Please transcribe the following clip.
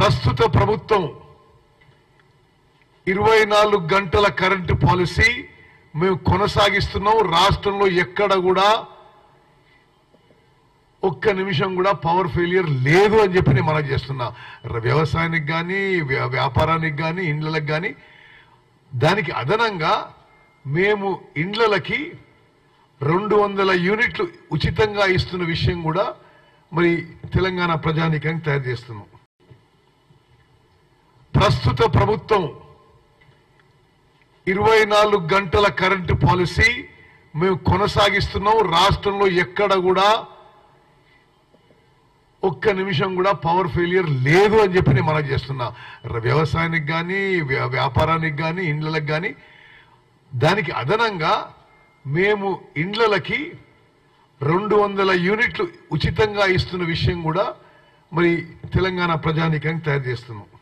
ప్రస్తుత ప్రభుత్వం ఇరవై నాలుగు గంటల కరెంటు పాలసీ మేము కొనసాగిస్తున్నాం రాష్ట్రంలో ఎక్కడ కూడా ఒక్క నిమిషం కూడా పవర్ ఫెయిలియర్ లేదు అని చెప్పి నేను మనం చేస్తున్నా ర- వ్యవసాయానికి కానీ వ్యాపారానికి కానీ ఇండ్లకి కానీ దానికి అదనంగా మేము ఇండ్లకి రెండు వందల యూనిట్లు ఉచితంగా ఇస్తున్న విషయం కూడా మరి తెలంగాణ ప్రజానీకానికి తయారు చేస్తున్నాం ప్రస్తుత ప్రభుత్వం ఇరవై నాలుగు గంటల కరెంటు పాలసీ మేము కొనసాగిస్తున్నాం రాష్ట్రంలో ఎక్కడ కూడా ఒక్క నిమిషం కూడా పవర్ ఫెయిలియర్ లేదు అని చెప్పి నేను మనం చేస్తున్నా ర- వ్యవసాయానికి కానీ వ్యాపారానికి కానీ ఇండ్లకి కానీ దానికి అదనంగా మేము ఇండ్లకి రెండు వందల యూనిట్లు ఉచితంగా ఇస్తున్న విషయం కూడా మరి తెలంగాణ ప్రజానీకానికి తయారు చేస్తున్నాం